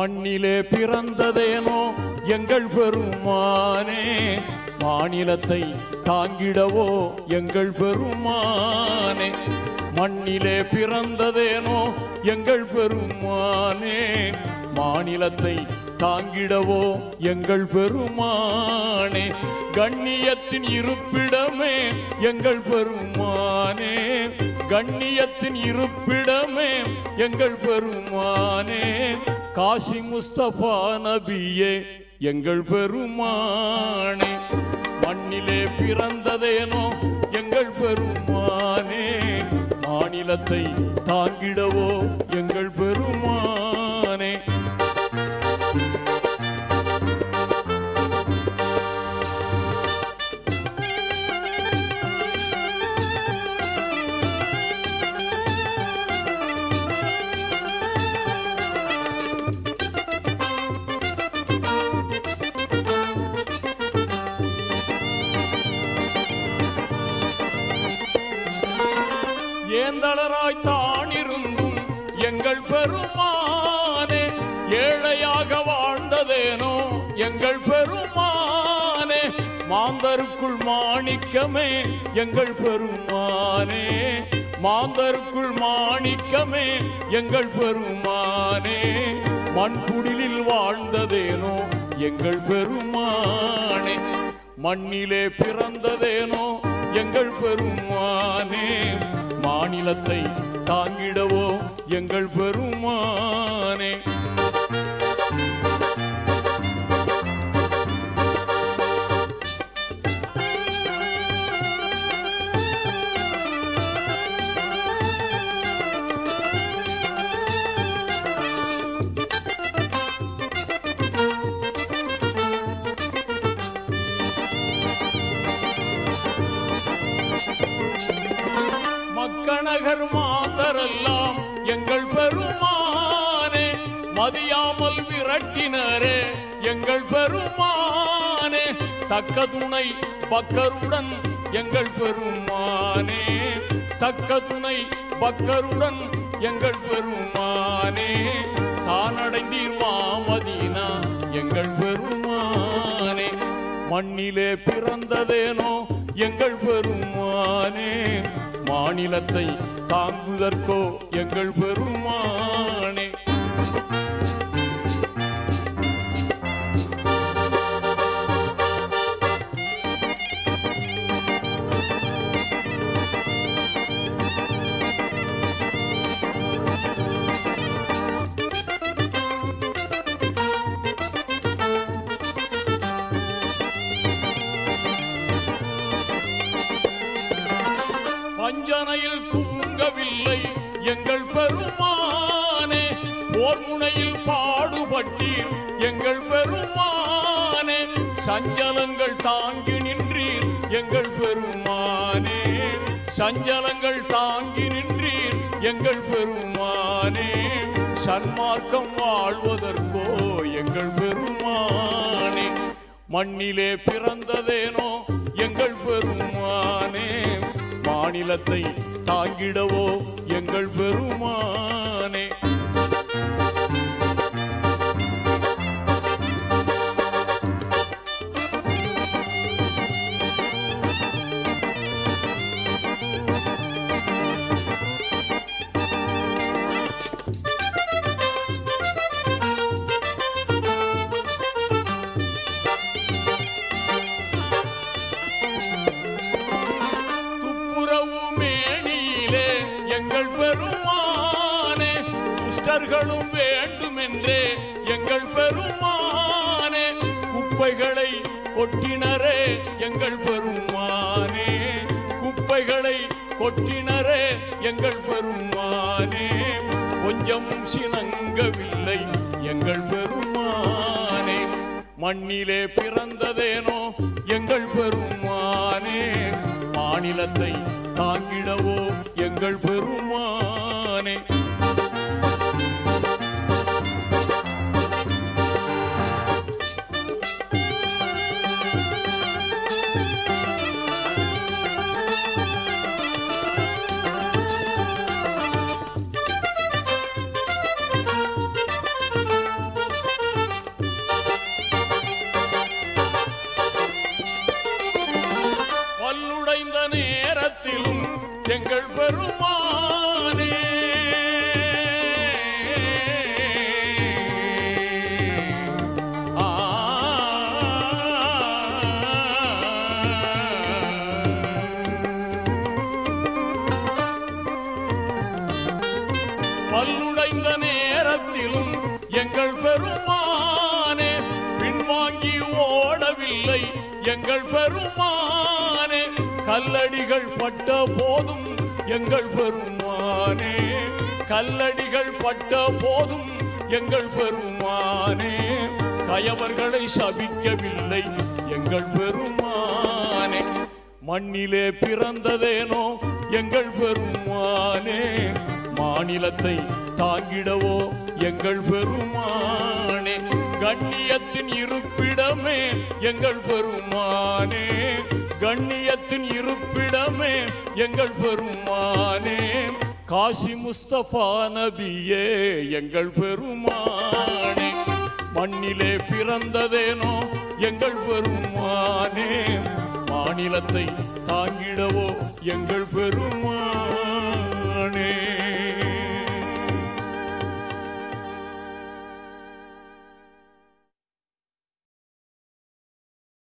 மண்ணிலே பிறந்ததேனோ எங்கள் பெருமானே மாநிலத்தை தாங்கிடவோ எங்கள் பெருமானே மண்ணிலே பிறந்ததேனோ எங்கள் பெருமானே மாநிலத்தை தாங்கிடவோ எங்கள் பெருமானே கண்ணியத்தின் இருப்பிடமே எங்கள் பெருமானே கண்ணியத்தின் இருப்பிடமே எங்கள் பெருமானே காசி முஸ்தபா நபியே எங்கள் பெருமானே மண்ணிலே பிறந்ததேனோ எங்கள் பெருமானே மாநிலத்தை தாங்கிடவோ எங்கள் பெருமானே ஏந்தளராய் தானிருந்தும் எங்கள் பெருமானே ஏழையாக வாழ்ந்ததேனோ எங்கள் பெருமானே மாந்தருக்குள் மாணிக்கமே எங்கள் பெருமானே மாந்தருக்குள் மாணிக்கமே எங்கள் பெருமானே மண்குடிலில் வாழ்ந்ததேனோ எங்கள் பெருமானே மண்ணிலே பிறந்ததேனோ எங்கள் பெருமானே மாநிலத்தை தாங்கிடவோ எங்கள் பெருமானே மக்கணகர் மாந்தரெல்லாம் எங்கள் பெருமானே மதியாமல் விரட்டினரே எங்கள் பெருமானே தக்க துணை பக்கருடன் எங்கள் பெருமானே தக்க துணை பக்கருடன் எங்கள் பெருமானே தானடைந்தீர் மாமதீனா எங்கள் பெருமானே மண்ணிலே பிறந்ததேனோ எங்கள் பெருமானே மாநிலத்தை தாங்குதற்கோ எங்கள் பெருமானே பஞ்சனையில் தூங்கவில்லை எங்கள் பெருமானே போர் முனையில் பாடுபட்டீர் எங்கள் பெருமானே சஞ்சலங்கள் தாங்கி நின்றீர் எங்கள் பெருமானே சஞ்சலங்கள் தாங்கி நின்றீர் எங்கள் பெருமானே சன்மார்க்கம் வாழ்வதற்கோ எங்கள் பெருமானே மண்ணிலே பிறந்ததேனோ எங்கள் பெருமானே மாநிலத்தை தாங்கிடவோ எங்கள் பெருமானே துப்புரவு மேனியிலே எங்கள் பெருமானே துஷ்டர்களும் வேண்டுமென்றே எங்கள் பெருமானே குப்பைகளை கொட்டினரே எங்கள் பெருமானே குப்பைகளை கொட்டினரே எங்கள் பெருமானே கொஞ்சம் சினங்கவில்லை எங்கள் பெருமானே மண்ணிலே பிறந்ததேனோ எங்கள் பெருமானே மாநிலத்தை தாங்கிடவோ எங்கள் பெருமானே எங்கள் பெருமானே ஆ பல்லுடைந்த நேரத்திலும் எங்கள் பெருமானே பின்வாங்கி ஓடவில்லை எங்கள் பெருமானே கல்லடிகள் பட்ட போதும் எங்கள் பெருமானே கல்லடிகள் பட்ட போதும் எங்கள் பெருமானே கயவர்களை சபிக்கவில்லை எங்கள் பெருமானே மண்ணிலே பிறந்ததேனோ எங்கள் பெருமானே மாநிலத்தை தாங்கிடவோ எங்கள் பெருமானே கண்ணியத்தின் இருப்பிடமே எங்கள் பெருமானே கண்ணியத்தின் இருப்பிடமே எங்கள் பெருமானே காசி முஸ்தபா நபியே எங்கள் பெருமானே மண்ணிலே பிறந்ததேனோ எங்கள் பெருமானே மாநிலத்தை தாங்கிடவோ எங்கள் பெருமானே